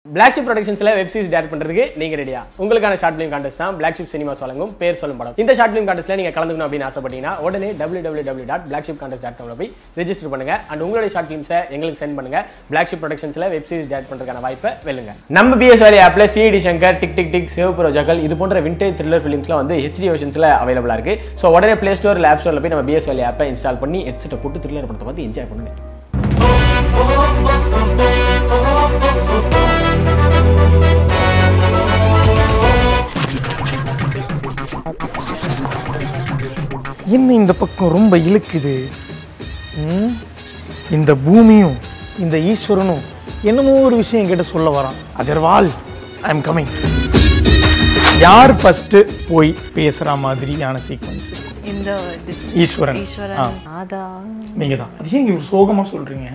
Black ship ப்ரொடக்ஷன்ஸ்ல web series direct பண்றதுக்கு நீங்க ரெடியா உங்களுக்கான ஷார்ட் ஃபிலிம் கான்டெஸ்ட் தான் பிளாக் ஷிப் சினிமாஸ் வழங்கும் பேர் சொல்லும் படம் இந்த ஷார்ட் ஃபிலிம் கான்டெஸ்ட்ல நீங்க கலந்துக்கணும் அப்படின்னு ஆசைப்பட்டீங்கன்னா உடனே W W W dot black ship contest dot காம்ல போய் ரெஜிஸ்டர் பண்ணுங்க அண்ட் உங்களுடைய ஷார்ட் ஃபிலிம்ஸை எங்களுக்கு சென்ட் பண்ணுங்க பிளாக் ஷிப் ப்ரொடக்ஷன்ஸ்ல வெப் சீரிஸ் டேரக்ட் பண்றதுக்கான வாய்ப்பை வெல்லுங்க நம்ம பிஎஸ் வேலி ஆப்ல சிடி சங்கர் டிக் டிக் டிக் சிவ ப்ரோஜாக்கள் இது போன்ற விண்டேஜ் த்ரில்லர் ஃபிலிம்ஸ்லாம் வந்து ஹெச்டி வெர்ஷன்ஸ்ல அவைலபிளா இருக்கு ஸோ உடனே பிளே ஸ்டோர் ஆப் ஸ்டோர்ல போய் நம்ம பிஎஸ் வேலி ஆப்பை இன்ஸ்டால் பண்ணி ஹெட்செட்டை போட்டு த்ரில்லர் படத்தை பார்த்து என்ஜாய் பண்ணுங்க என்ன இந்த பக்கம் ரொம்ப இழுக்குது ம்? இந்த பூமியும் இந்த ஈஸ்வரனும் என்னமோ ஒரு விஷயம் கிட்ட சொல்ல வரான் அகர்வால் ஐ எம் கமிங் யார் ஃபர்ஸ்ட் போய் பேசுற மாதிரியான சீக்வன்ஸ் இந்த this ஈஸ்வரன் ஆ, ஈஸ்வரன் ஆதா நீங்க தான் அது ஏன் இவ்வளவு சோகமா சொல்றீங்க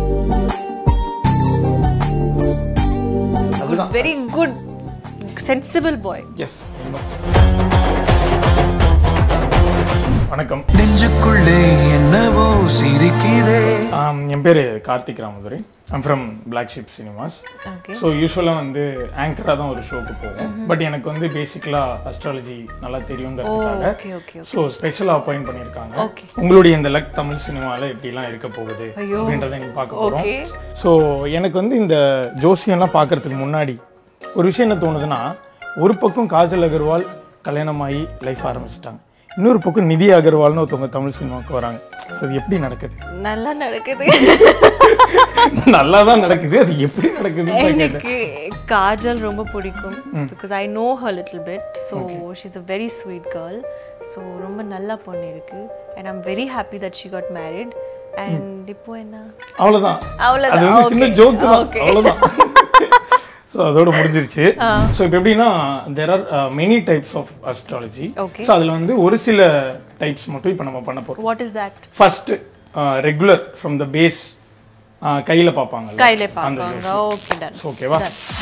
அதுதான் very good sensible boy yes வணக்கம் நெஞ்சுக்குள்ளே என்னவோ சிரிக்குதே ஆம், என் பேர் Karthik Ramadurai I'm from black ship cinemas okay so யூஸ்வலாக வந்து ஆங்கராக தான் ஒரு ஷோக்கு போவோம் பட் எனக்கு வந்து பேசிக்கலாக அஸ்ட்ராலஜி நல்லா தெரியுங்கிறதுக்காக ஓகே ஓகே ஸோ ஸ்பெஷலாக அப்பாயிண்ட் பண்ணியிருக்காங்க Okay. உங்களுடைய இந்த லக் தமிழ் சினிமாவில் எப்படிலாம் இருக்க போகுது ஐயோ. அப்படின்றத நீங்கள் பார்க்க போகிறோம் ஓகே ஸோ எனக்கு வந்து இந்த ஜோசியம்லாம் பார்க்கறதுக்கு முன்னாடி ஒரு விஷயம் என்ன தோணுதுன்னா ஒரு பக்கம் காஜல் அகர்வால் கல்யாணமாகி லைஃப் ஆரம்பிச்சிட்டாங்க இன்னொரு பக்கம் நிதி அகர்வால்னு ஒருத்தவங்க தமிழ் சினிமாவுக்கு வராங்க ஸோ அது எப்படி நடக்குது நல்லா நடக்குது நல்லா தான் நடக்குது அது எப்படி நடக்குதுன்னு தான் கேட்டேன் எனக்கு காஜல் ரொம்ப பிடிக்கும் because I know her little bit so she's a very sweet girl so ரொம்ப நல்ல பொண்ணு இருக்கு and I'm very happy that she got married அண்ட் இப்போ என்ன அவ்வளவுதான் அவ்வளவுதான், அது வந்து சின்ன okay, ஜோக் தான் okay. அவ்வளவுதான் ஸோ அதோட முடிஞ்சிருச்சு ஸோ இப்போ எப்படின்னா there are many types of astrology Okay. So அதில் வந்து ஒரு சில டைப்ஸ் மட்டும் இப்போ நம்ம பண்ண போகிறோம் what is that first regular from the base கையில் பார்ப்பாங்க கையில பார்ப்பாங்க ஓகே டன் ஓகேவா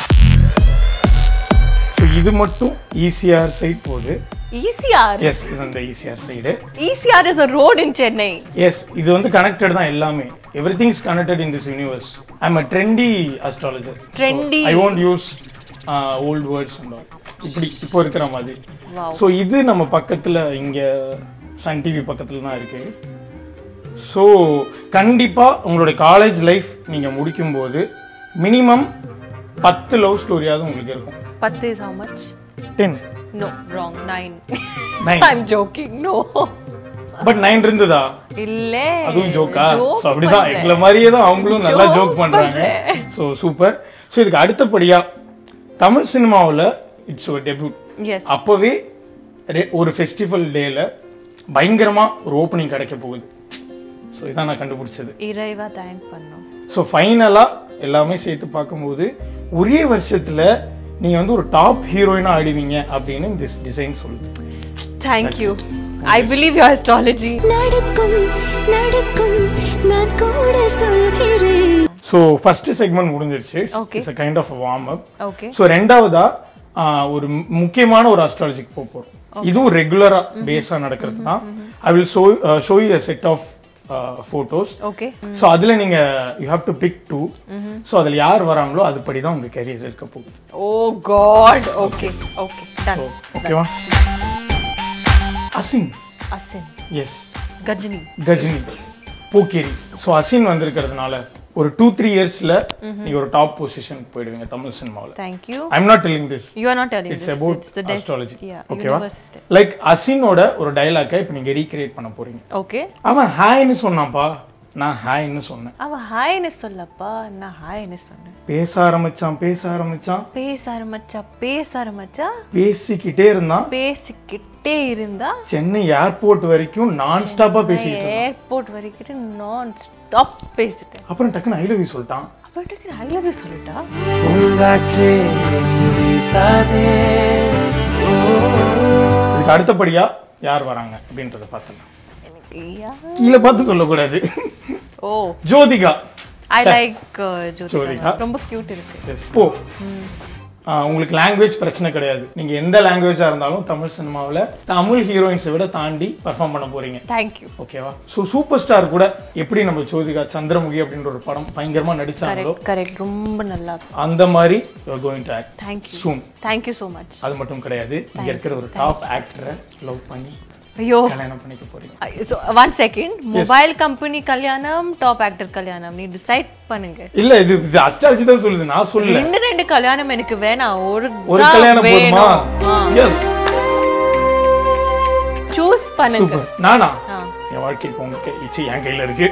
ஸோ இது மட்டும் ஈசிஆர் சைட் போகுது ஈசிஆர் எஸ் இது அந்த ECR side ECR is a road in Chennai yes இது வந்து கனெக்டட் தான் எல்லாமே everything is connected in this universe I am a trendy astrologer Trendy. I won't use old words and all இப்படி இப்போ இருக்கிற மாதிரி Wow. ஸோ இது நம்ம பக்கத்தில் இங்கே சன் டிவி பக்கத்தில் தான் இருக்கு ஸோ கண்டிப்பாக உங்களுடைய காலேஜ் லைஃப் நீங்கள் முடிக்கும்போது மினிமம் பத்து லவ் ஸ்டோரியாவது உங்களுக்கு இருக்கும் பத்து is how much ten no wrong nine Nine. I am joking no but nine இருந்ததா இல்ல அதுவும் ஜோக்கா joke ஸோ அப்படிதான் பண்றேன். எங்களை மாதிரியே தான் அவங்களும் நல்லா Joke ஜோக் பண்றாங்க பண்றேன். ஸோ சூப்பர் ஸோ இதுக்கு அடுத்தபடியா தமிழ் சினிமாவில் இட்ஸ் ஒரு டெபியூட் Yes. அப்போவே ரெ- ஒரு ஃபெஸ்டிவல் டேல பயங்கரமா ஒரு ஓப்பனிங் கிடைக்க போகுது ஸோ இதான் நான் கண்டுபிடிச்சது இறைவா தேங்க் பண்ணோம் ஸோ ஃபைனலாக எல்லாமே சேர்த்து பார்க்கும்போது ஒரே வருஷத்துல நீங்க வந்து ஒரு டாப் ஹீரோயினா ஆடுவீங்க அப்படின்னு இந்த டிசைன் சொல்லுது thank you I believe your astrology நடக்கும் நடக்கும் நான் கூட சொல்கிறேன் ஸோ ஃபர்ஸ்ட் செக்மெண்ட் முடிஞ்சிருச்சு Okay. It's kind of warm up okay so ரெண்டாவதா ஆஹ், ஒரு மு- முக்கியமான ஒரு அஸ்ட்ராலஜிக்கு போக போறோம் இதுவும் ரெகுலரா பேஸா நடக்கிறது தான் I will show show you set of photos okay so அதுல நீங்க you have to pick two so அதுல யார் வராங்களோ அதுபடி தான் உங்க கரியர் இருக்க போகுது oh god okay okay done ஓகேவா அசின் அசின் எஸ் கஜினி கஜினி போக்கேரி ஸோ அசின் வந்திருக்கிறதுனால ஒரு டூ த்ரீ இயர்ஸ்ல நீங்க ஒரு டாப் பொசிஷன் போயிடுவீங்க தமிழ் சினிமாவில் thank you I'm not telling this you are not telling it's this about it's the test astrology ya ஓகேவா யூனிவர்சிட்டி லைக் அசினோட ஒரு டயலாக்கை இப்போ நீங்க ரீக்ரியேட் பண்ண போறீங்க ஓகே அவன் ஹாய்னு சொன்னான்ப்பா நான் ஹாய்னு சொன்னேன் அவ ஹாய்னு சொல்லப்பா நான் ஹாய்னு சொன்னேன் பேச ஆரம்பிச்சான் பேச ஆரம்பிச்சான் பேச ஆரம்பிச்சா பேச ஆரம்பிச்சா பேசிக்கிட்டே இருந்தான் பேசிக்கிட்டே இருந்தா சென்னை ஏர்போர்ட் வரைக்கும் நான் ஸ்டாப்பா பேசிக்கிட்டு இருந்தான். ஏர்போர்ட் வரைக்கும் நான் ஸ்டாப் பேசிட்டேன் அப்புறம் டக்குன்னு ஐ லவ் யூ சொல்லிட்டான் அப்புறத்துக்கு ஐ லவ் யூ சொல்லிட்டா பூங்காற்றே நீ வீசாதே இதுக்கு அடுத்தபடியா யார் வராங்க அப்படின்றத பார்த்தலாம் எனக்கு யா- கீழே பார்த்து சொல்லக்கூடாது oh Jyothika I like Jyothika. Jyothika ரொம்ப கியூட் இருக்கு Yes. போ உங்களுக்கு லாங்குவேஜ் பிரச்சனை கிடையாது நீங்க எந்த லாங்குவேஜா இருந்தாலும் தமிழ் சினிமாவில் தமிழ் ஹீரோயின்ஸை விட தாண்டி பர்ஃபார்ம் பண்ண போறீங்க தேங்க்யூ ஓகேவா ஸோ சூப்பர் ஸ்டார் கூட எப்படி நம்ம ஜோதிகா சந்திரமுகி அப்படின்ற ஒரு படம் பயங்கரமா நடிச்சாங்களோ கரெக்ட் கரெக்ட் ரொம்ப நல்லா அந்த மாதிரி you're going to act thank you soon thank you so much அது மட்டும் கிடையாது இங்க இருக்கிற ஒரு டாப் ஆக்டரை லவ் பண்ணி ஐயோ கல்யாணம் பண்ணிக்க போறீங்க so one second mobile company கல்யாணம் டாப் ஆக்டர் கல்யாணம் நீ டிசைட் பண்ணுங்க இல்ல இது இது அஸ்ட்ராலஜி தான் சொல்லுது நான் சொல்லல ரெண்டு ரெண்டு கல்யாணம் எனக்கு வேணாம் ஒரு ஒரு கல்யாணம் போதுமா எஸ் சூஸ் பண்ணுங்க சூப்பர் நானா ஆ. என் வாழ்க்கை இப்போ உங்க கை- ச்சீ, என் கையில இருக்கு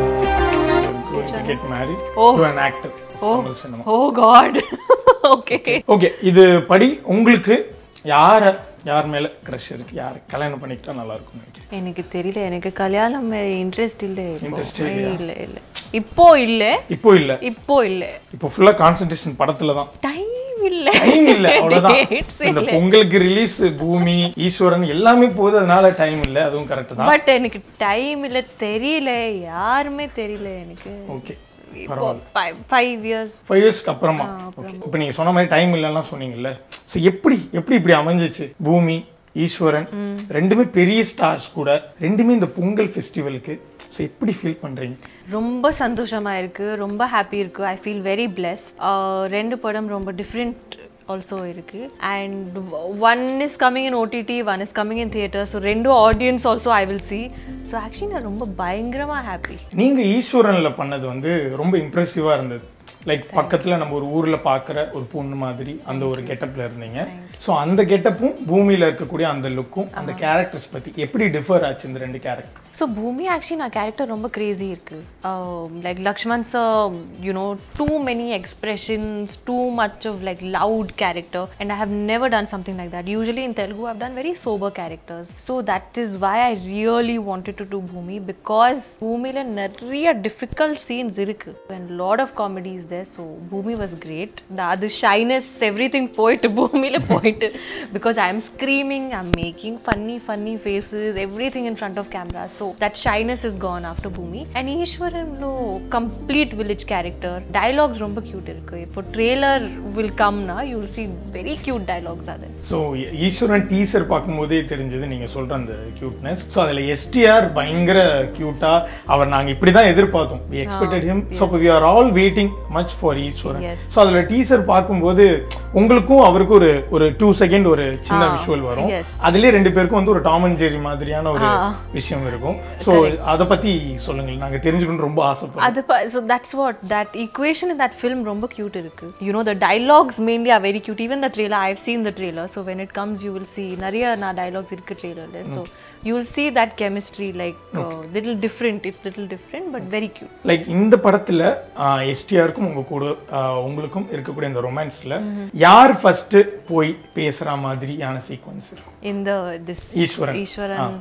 get marry oh. To an actor Tamil cinema oh god okay okay இது படி உங்களுக்கு யார யார் மேல க்ரஷ் இருக்கு யார் கல்யாணம் பண்ணிக்கிட்டா நல்லா இருக்கும் நினைக்கிறேன் எனக்கு தெரியல எனக்கு கல்யாணம் இன்ட்ரெஸ்ட் இல்ல இப்போ. Interest இல்லையா? இல்ல இல்ல இப்போ இல்ல இப்போ இல்ல இப்போ இல்ல இப்போ ஃபுல்லா கான்சென்ட்ரேஷன் படத்துல தான் டைம் இல்ல டைம் இல்ல அவ்வளவுதான் Dates இந்த இல்ல. பொங்கலுக்கு ரிலீஸ் பூமி ஈஸ்வரன் எல்லாமே போகுது அதனால டைம் இல்ல அதுவும் கரெக்ட் தான் பட் எனக்கு டைம் இல்ல தெரியல யாருமே தெரியல எனக்கு ஓகே இப்போ ஃபைவ் இயர்ஸ் ஃபைவ் இயர்ஸ்க்கு அப்புறமா ஓகே இப்போ நீங்க சொன்ன மாதிரி டைம் இல்லைன்னா சொன்னீங்கல்ல ஸோ எப்படி எப்படி இப்படி அமைஞ்சிச்சு பூமி ஈஸ்வரன் ரெண்டுமே பெரிய ஸ்டார்ஸ் கூட ரெண்டுமே இந்த பொங்கல் ஃபெஸ்டிவலுக்கு ஸோ எப்படி ஃபீல் பண்றீங்க ரொம்ப சந்தோஷமா இருக்கு ரொம்ப ஹாப்பி இருக்கு ஐ ஃபீல் வெரி பிளெஸ் ரெண்டு படம் ரொம்ப டிஃப்ரெண்ட் ஆல்சோ இருக்கு and one is coming in OTT one is coming in theatre so ரெண்டு audience also I will see so actually நான் ரொம்ப பயங்கரமா ஹாப்பி நீங்க ஈஸ்வரன்ல பண்ணது வந்து ரொம்ப இம்ப்ரெசிவா இருந்தது லைக் பக்கத்துல நம்ம ஒரு ஊர்ல பாக்குற ஒரு பொண்ணு மாதிரி அந்த ஒரு கெட்டப்ல இருந்தீங்க ஸோ அந்த கெட்டப்பும் பூமியில இருக்கக்கூடிய அந்த லுக்கும் அந்த கேரக்டர்ஸ் பத்தி எப்படி டிஃபர் ஆச்சு இந்த ரெண்டு கேரக்டர் ஸோ பூமி ஆக்சுவலி நான் கேரக்டர் ரொம்ப கிரேசி இருக்கு like Laxman sir you know too many expressions too much of like loud character and I have never done something like that usually in Telugu have done very sober characters so that is why I really wanted to do Bhoomi because பூமியில் நிறைய difficult scenes இருக்கு and lot of comedies there so Bhoomi was great அது shyness every thing போயிட்டு பூமியில் போயிட்டு because I am screaming I am making funny funny faces everything in front of camera so that shyness is gone after Bhoomi and ஈஸ்வரன்லோ complete village character dialogues ரொம்ப cute இருக்கு இப்போ trailer will கம்னா you will see very cute dialogues அது so Eeswaran teaser பார்க்கும்போதே தெரிஞ்சது நீங்க சொல்ற அந்த கியூட்னஸ் ஸோ அதுல எஸ்டிஆர் பயங்கர கியூட்டா அவர் நாங்க இப்படி தான் எதிர்பார்த்தோம் we expected him so we are all waiting much for Eeswaran Yes. So அதுல டீசர் பார்க்கும்போது உங்களுக்கும் அவருக்கும் ஒரு ஒரு டூ செகண்ட் ஒரு சின்ன விஷுவல் வரும் yes. அதுலயே ரெண்டு பேருக்கும் வந்து ஒரு டாம் அண்ட் ஜெரி மாதிரியான ஒரு விஷயம் இருக்கும் ஸோ அதை பத்தி சொல்லுங்க நாங்க தெரிஞ்சுக்கணும்னு ரொம்ப ஆசைப்படுறோம் அது so that's what that equation in that film ரொம்ப க்யூட் இருக்கு you know the dialogues mainly are very cute even the trailer I have seen the trailer so when it comes you will see நிறைய நான் dialogues இருக்கு ட்ரெய்லரில் so you will see that chemistry like little different it's little different but very cute like இந்த படத்துல எஸ்டிஆருக்கும் உங்க கூட ஆஹ், உங்களுக்கும் இருக்கக்கூடிய இந்த ரொமான்ஸ்ல யார் ஃபர்ஸ்ட் போய் பேசுற மாதிரியான சீக்வன்ஸ் இருக்கும் இந்த திஸ் ஈஸ்வரன். ஈஸ்வரன்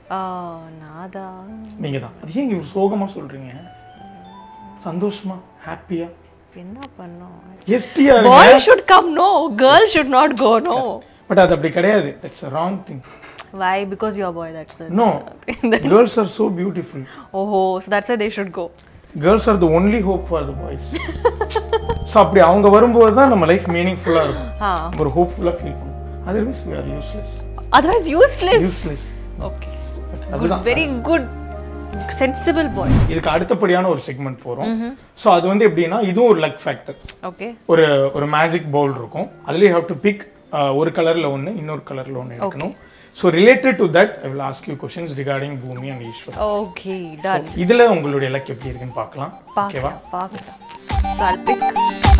நாதா நீங்க தான் அது ஏன் இவ்வளவு சோகமா சொல்றீங்க சந்தோஷமா ஹாப்பியா என்ன பண்ணோம் STR boy should come no girl should not go no but அது அப்படி கிடையாது that's wrong thing why because you boy that's no girls are so beautiful ஓஹோ so that's they should go girls are the only hope for the boys so அப்படி அவங்க வரும்போது தான் நம்ம life மீனிங்ஃபுல்லா இருக்கும் ஆ ஒரு ஹோப்ஃபுல்லா ஃபீல் பண்ணும் otherwise we are useless otherwise useless useless okay அதுதான் வெரி குட் சென்சிபிள் பாய் இதுக்கு அடுத்தபடியான ஒரு செக்மெண்ட் போறோம் ஸோ அது வந்து எப்படின்னா இதுவும் ஒரு லக் ஃபேக்டர் ஓகே ஒரு ஒரு மேஜிக் பவுல் இருக்கும் அதுலேயே ஹவ் டு பிக் ஒரு கலர்ல ஒன்று இன்னொரு கலர்ல ஒன்று எடுக்கணும் so related to that I will ask you questions regarding Bhoomi and Eeswar okay done இதுல உங்களுடைய லக் எப்படி இருக்குன்னு பார்க்கலாம் ஓகேவா பார்க்கலாம் பார்க்கலாம் so I'll pick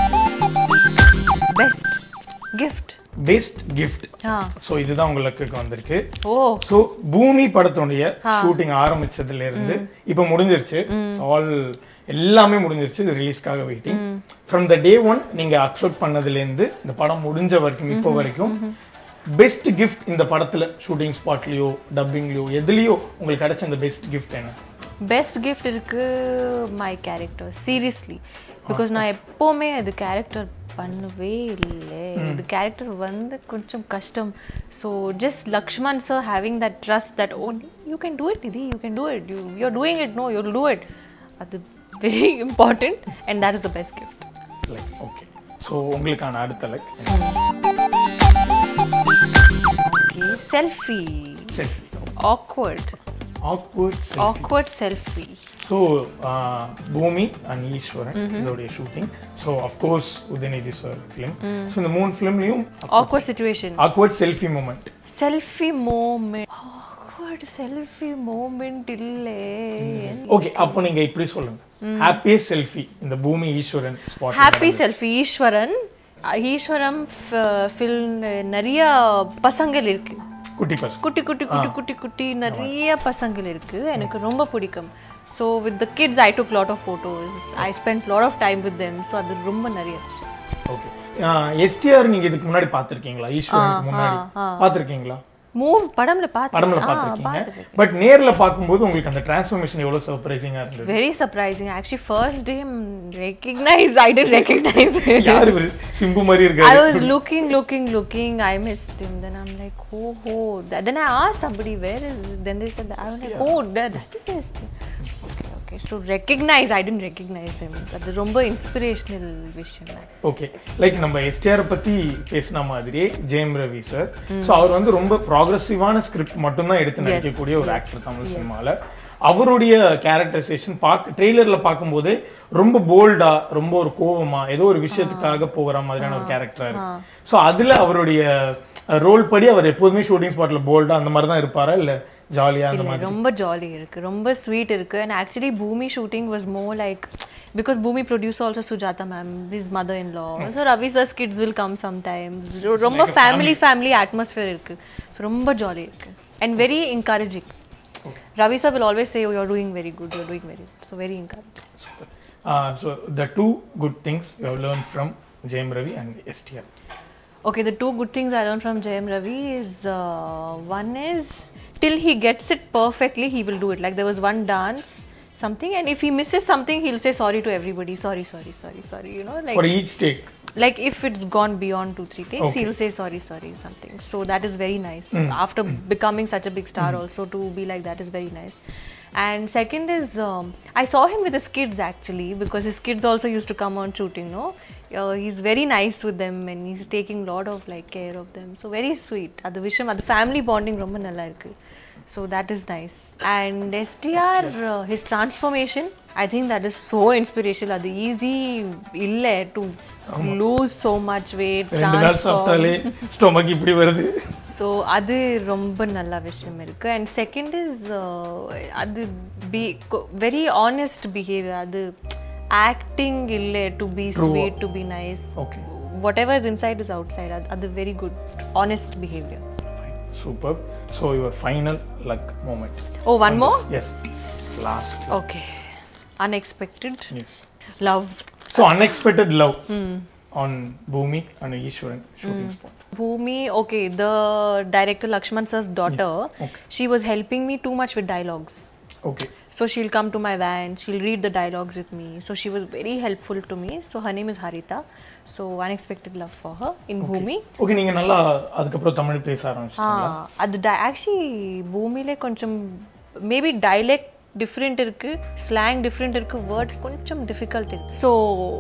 best gift best gift ஆ ஸோ இதுதான் உங்க லக்குக்கு வந்திருக்கு ஓ ஸோ பூமி படத்துடைய ஷூட்டிங் ஆரம்பிச்சதுல இருந்து இப்போ முடிஞ்சிருச்சு ஆல் எல்லாமே முடிஞ்சிருச்சு இது ரிலீஸ்க்காக waiting from the day one நீங்க அக்செப்ட் பண்ணதுல இருந்து இந்த படம் முடிஞ்ச வரைக்கும் இப்போ வரைக்கும் பெஸ்ட் கிஃப்ட் இந்த படத்துல ஷூட்டிங் ஸ்பாட்லயோ டப்பிங்லயோ எதுலயோ உங்களுக்கு கிடைச்ச அந்த பெஸ்ட் கிஃப்ட் என்ன பெஸ்ட் கிஃப்ட் இருக்கு மை கேரக்டர் சீரியஸ்லி பிகாஸ் நான் எப்போவுமே அது கேரக்டர் பண்ணவே இல்லை இது கேரக்டர் வந்து கொஞ்சம் கஷ்டம் so just Laxman sir having that trust that oh you can do it இது you can do it you you are doing it no you do it அது very important and that is the best gift like okay so உங்களுக்கான அடுத்த luck Okay, selfie. Selfie Awkward. Awkward Awkward selfie. So Bhumi and Eeswaran இதோடைய shooting so of course Udhayanidhi sir film so இந்த மூணு ஃபிலிம்லையும் Awkward situation. Awkward selfie moment Selfie moment. Awkward selfie moment இல்லே okay அப்போ நீங்க இப்படி சொல்லுங்க ஹாப்பியஸ்ட் செல்ஃபி இந்த Bhumi Eeswaran spot happy selfie Eeswaran Eeswaran film நிறைய பசங்கள் இருக்கு குட்டி பசங்க குட்டி குட்டி குட்டி குட்டி குட்டி நிறைய பசங்கள் இருக்கு எனக்கு ரொம்ப பிடிக்கும் so with the kids I took lot of photos I spend lot of time with them so அது ரொம்ப நிறைய விஷயம் ஓகே எஸ்டிஆர் நீங்க இதுக்கு முன்னாடி பார்த்திருக்கீங்களா ஈஸ்வரனுக்கு முன்னாடி பார்த்திருக்கீங்களா மூவ் படம்ல பார்த்து படம்ல பார்த்திருக்கீங்க பட் நேர்ல பார்க்கும்போது உங்களுக்கு அந்த டிரான்ஸ்ஃபர்மேஷன் எவ்வளவு சர்ப்ரைசிங்கா இருந்தது very surprising actually first day recognise I didn't recognise யாரு இவரு? சிம்பு மாதிரி I இருக்காரு was looking, looking, looking. I missed him. Then I'm like, oh, oh. Th- Then I asked somebody, where is? it? Then they said, that. I was like, oh, that, that is his. Okay, okay. So recognize. I didn't recognize him. அது ரொம்ப inspirational விஷயம் okay like நம்ம STR பத்தி பேசின மாதிரியே Jayam Ravi sir so அவர் வந்து ரொம்ப ப்ராக்ரஸிவான ஸ்கிரிப்ட் மட்டும்தான் எடுத்து நடிக்கக்கூடிய ஒரு ஆக்டர் தமிழ் சினிமால அவருடைய கேரக்டரைசேஷன் பார்க்க ட்ரெய்லரில் பார்க்கும்போது ரொம்ப போல்டா ரொம்ப ஒரு கோவமா ஏதோ ஒரு விஷயத்துக்காக போகிற மாதிரியான ஒரு கேரக்டரா இருக்கு ஸோ அதுல அவருடைய ரோல் படி அவர் எப்போதுமே ஷூட்டிங் ஸ்பாட்ல போல்டா அந்த மாதிரி தான் இருப்பாரா இல்ல ஜாலியா அந்த இல்ல மாதிரி ரொம்ப ஜாலி இருக்கு ரொம்ப ஸ்வீட் இருக்கு and actually Bhumi shooting was more like because Bhumi producer also Sujatha ma'am is mother in law so Ravi sir's kids will come sometimes ரொம்ப ஃபேமிலி ஃபேமிலி அட்மாஸ்ஃபியர் இருக்கு ஸோ ரொம்ப ஜாலி இருக்கு and very encouraging Ravi sir will always say you are doing very good you doing very good so very encouraging so the two good things you have learn from Jayam Ravi and STR Okay, the two good things I learned from Jayam Ravi is uh, one is till he gets it perfectly, he will do it. Like there was one dance, something, and if he misses something, he'll say sorry to everybody. Sorry, sorry, sorry, sorry. You know, like for each take like if it's gone beyond two three takes, Okay. he'll say sorry, sorry, something. So that is very nice. After becoming such a big star, also to be like that is very nice. And second is um, I saw him with his kids actually because his kids also used to come on shooting. No, uh, he's very nice with them and he's taking lot of like care of them. So very sweet. அது விஷயம் அது family bonding ரொம்ப நல்லா இருக்கு. So that is nice. And STR, uh, his transformation, I think that is so inspirational. அது easy இல்லை to lose so much weight, ரெண்டு நாள் சாப்பிட்டாலே transform. ஸ்டொமக் இப்படி வருது ஸோ அது ரொம்ப நல்ல விஷயம் இருக்கு அண்ட் செகண்ட் இஸ் அது பி வெரி ஆனஸ்ட் பிஹேவியர் அது ஆக்டிங் இல்லை to be sweet to be nice okay whatever is inside is outside அது very good honest behaviour super so your final luck moment oh one more yes last okay unexpected yes love so unexpected love on Bhumi and Eeswaran shooting spot Bhumi, okay, the director Lakshman sir's daughter, okay. she was helping me too much with dialogues. Okay So she'll come to my van, she'll read the dialogues with me. So she was very helpful to me. So her name is Harita. So unexpected love for her in Bhumi. Okay நீங்க நல்லா அதுக்கப்புறம் தமிழ் பேச ஆரம்பிச்சிட்டீங்களா Ah, அது actually பூமியிலே கொஞ்சம் maybe dialect different இருக்கு slang different இருக்கு words கொஞ்சம் டிஃபிகல்ட் இருக்கு so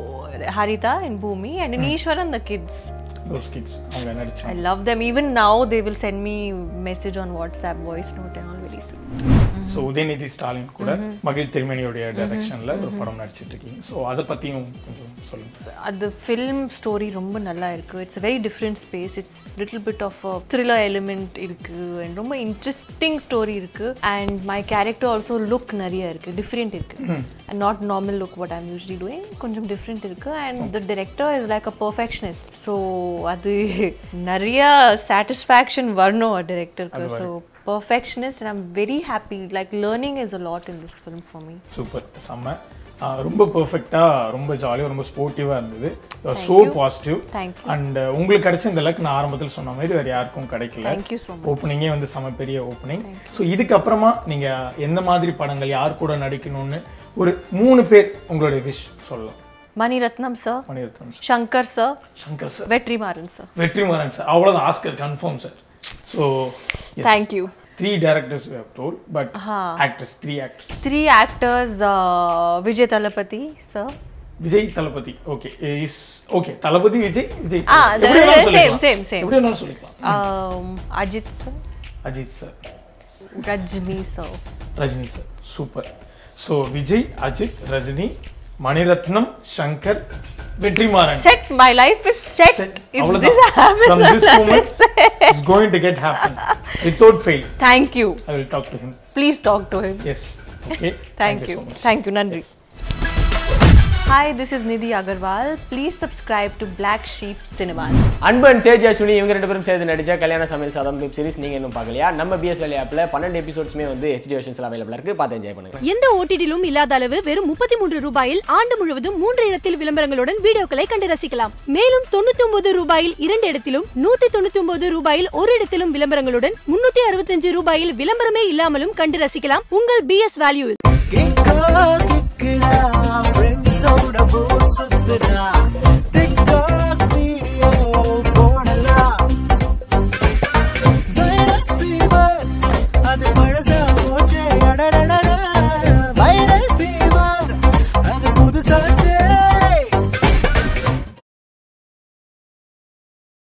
Haritha in Bhumi and in Eeswaran the kids those kids அவங்க I நடிச்சாங்க love them. Even now, they will send me message on WhatsApp, voice note, and all very sweet. So Udhayanidhi Stalin கூட மகிழ் திருமணியோடைய டைரக்ஷன்ல ஒரு படம் நடிச்சிட்டு இருக்கீங்க ஸோ அதை பத்தியும் கொஞ்சம் சொல்லுங்க அது ஃபில்ம் ஸ்டோரி ரொம்ப நல்லா இருக்கு it's very different space it's little bit of thriller element இருக்கு அண்ட் ரொம்ப இன்ட்ரெஸ்டிங் ஸ்டோரி இருக்கு and my character also look நிறைய இருக்கு டிஃப்ரெண்ட் இருக்கு and not normal look what I'm usually doing கொஞ்சம் டிஃப்ரெண்ட் இருக்கு and the director is like a perfectionist so அது நிறைய சாட்டிஸ்ஃபேக்ஷன் வரணும் டிரெக்டருக்கு so perfectionist and I'm very happy. Like learning is a lot in this film for me. Super செம்ம ஆஹ் ரொம்ப பெர்ஃபெக்டா ரொம்ப ஜாலியாக ரொம்ப ஸ்போர்ட்டிவா இருந்தது ஸோ பாசிட்டிவ் Thank அண்ட் உங்களுக்கு கிடைச்ச இந்த லக் நான் ஆரம்பத்தில் சொன்ன மாதிரி வேற யாருக்கும் கிடைக்கல Thank you so much. ஓப்பனிங்கே வந்து செம பெரிய ஓப்பனிங் ஸோ இதுக்கப்புறமா நீங்க எந்த மாதிரி படங்கள் யார் கூட நடிக்கணும்னு ஒரு மூணு பேர் உங்களுடைய விஷ் சொல்லலாம் Mani Ratnam sir, பண்ணியிருக்கோம் Shankar sir, Shankar sir Vetrimaran sir. Vetrimaaran sir அவ்வளோதான் Oscar confirm sir so Thank you. Three directors we have told but actors three actors Three actors, uh, Vijay Talapati sir, Vijay Thalapathy okay is okay Thalapathy Vijay Vijay ஆ, எப்படி வேணாலும் same, சொல்லிக்கலாம். same, same. எப்படி வேணாலும் சொல்லிக்கலாம் Um, Ajit sir, Ajith sir Rajni sir. Rajini sir super so Vijay Ajith Rajini Mani Ratnam Shankar Vetrimaaran Set, my life is set. Set. If அவ்வளவுதான். this happens, From this moment, it's going to get happen. Without fail, thank you. I will talk to him. Please talk to him. Yes. Okay. Thank, you. so much. Thank you, Nandri. Yes. Hi, this is Nidhi Agarwal. Please subscribe to Black Sheep Cinemas. Anban Tej Ashwini இவங்க ரெண்டு பேரும் சேர்ந்து நடிச்ச கல்யாண சமையல் சாதம் web series நீங்க இன்னும் பார்க்கலையா நம்ம பிஎஸ் வேலை ஆப்ல பன்னெண்டு எபிசோட்ஸ்மே வந்து ஹெச்டி வெர்ஷன்ஸ்ல அவைலபிளா இருக்கு பார்த்து என்ஜாய் பண்ணுங்க எந்த ஓடிடிலும் இல்லாத அளவு வெறும் முப்பத்தி மூன்று ரூபாயில் ஆண்டு முழுவதும் மூன்று இடத்தில் விளம்பரங்களுடன் வீடியோக்களை கண்டு ரசிக்கலாம் மேலும் தொண்ணூத்தி ஒன்பது ரூபாயில் இரண்டு இடத்திலும் நூத்தி தொண்ணூத்தி ஒன்பது ரூபாயில் ஒரு இடத்திலும் விளம்பரங்களுடன் முன்னூத்தி அறுபத்தஞ்சு ரூபாயில் விளம்பரமே இல்லாமலும் கண்டு ரசிக்கலாம் உங்கள் பிஎஸ் வேல்யூ கேக்கோ கேக்குடா ஃப்ரெண்ட்ஸோட போர் சுத்துடா